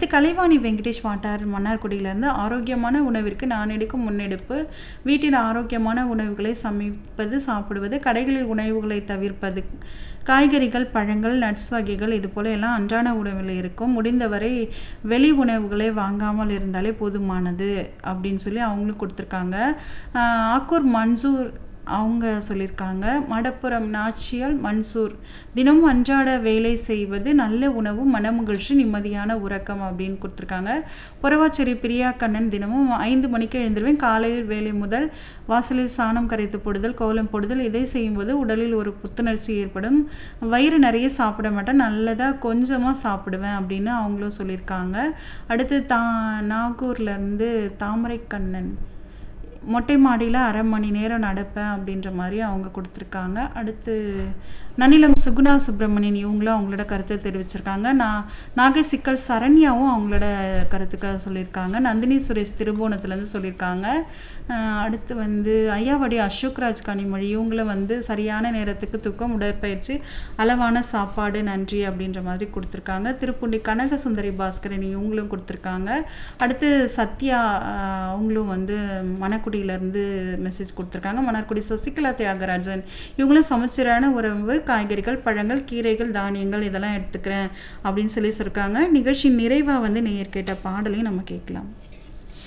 கலைவாணி வெங்கடேஷ் வாட்டார் மன்னார்குடியிலேருந்து ஆரோக்கியமான உணவிற்கு நான் எடுக்கும் முன்னெடுப்பு வீட்டில் ஆரோக்கியமான உணவுகளை சமைப்பது சாப்பிடுவது கடைகளில் உணவுகளை தவிர்ப்பது காய்கறிகள் பழங்கள் நட்ஸ் வகைகள் இது போல எல்லாம் அன்றாட உணவில் இருக்கும் முடிந்தவரை வெளி உணவுகளை வாங்காமல் இருந்தாலே போதுமானது அப்படின்னு சொல்லி அவங்களும் கொடுத்துருக்காங்க ஆஹ் ஆக்கூர் மன்சூர் அவங்க சொல்லியிருக்காங்க மடப்புறம் நாச்சியால் மன்சூர் தினமும் அன்றாட வேலை செய்வது நல்ல உணவு மனமகிழ்ச்சி நிம்மதியான உறக்கம் அப்படின்னு கொடுத்துருக்காங்க புறவாச்சேரி பிரியா கண்ணன் தினமும் ஐந்து மணிக்கு எழுந்திருவேன் காலையில் வேலை முதல் வாசலில் சாணம் கரைத்து போடுதல் கோலம் போடுதல் இதை செய்யும்போது உடலில் ஒரு புத்துணர்ச்சி ஏற்படும் வயிறு நிறைய சாப்பிட மாட்டேன் நல்லதாக கொஞ்சமாக சாப்பிடுவேன் அப்படின்னு அவங்களும் சொல்லியிருக்காங்க அடுத்து தா நாகூர்லேருந்து தாமரை கண்ணன் மொட்டை மாடியில் அரை மணி நேரம் நடப்பேன் அப்படின்ற மாதிரி அவங்க கொடுத்துருக்காங்க அடுத்து நனிலம் சுகுணா சுப்பிரமணியன் இவங்களும் அவங்களோட கருத்தை தெரிவிச்சிருக்காங்க நான் நாகை சிக்கல் சரண்யாவும் அவங்களோட கருத்துக்கள் சொல்லியிருக்காங்க நந்தினி சுரேஷ் திருபுவனத்துலேருந்து சொல்லியிருக்காங்க அஹ் அடுத்து வந்து ஐயாவடி அசோக்ராஜ் கனிமொழி இவங்களும் வந்து சரியான நேரத்துக்கு தூக்கம் உடற்பயிற்சி அளவான சாப்பாடு நன்றி அப்படின்ற மாதிரி கொடுத்துருக்காங்க திருப்புண்டி கனக சுந்தரி பாஸ்கரன் இவங்களும் கொடுத்துருக்காங்க அடுத்து சத்யா அஹ், அவங்களும் வந்து மணக்குடியிலேருந்து மெசேஜ் கொடுத்துருக்காங்க மணக்குடி சசிகலா தியாகராஜன் இவங்களும் சமச்சீரான உணவு காய்கறிகள் பழங்கள் கீரைகள் தானியங்கள் இதெல்லாம் எடுத்துக்கிறேன் அப்படின்னு சொல்லி சொல்லியிருக்காங்க நிகழ்ச்சி நிறைவாக வந்து நேயர் கேட்ட பாடலையும் நம்ம கேட்கலாம்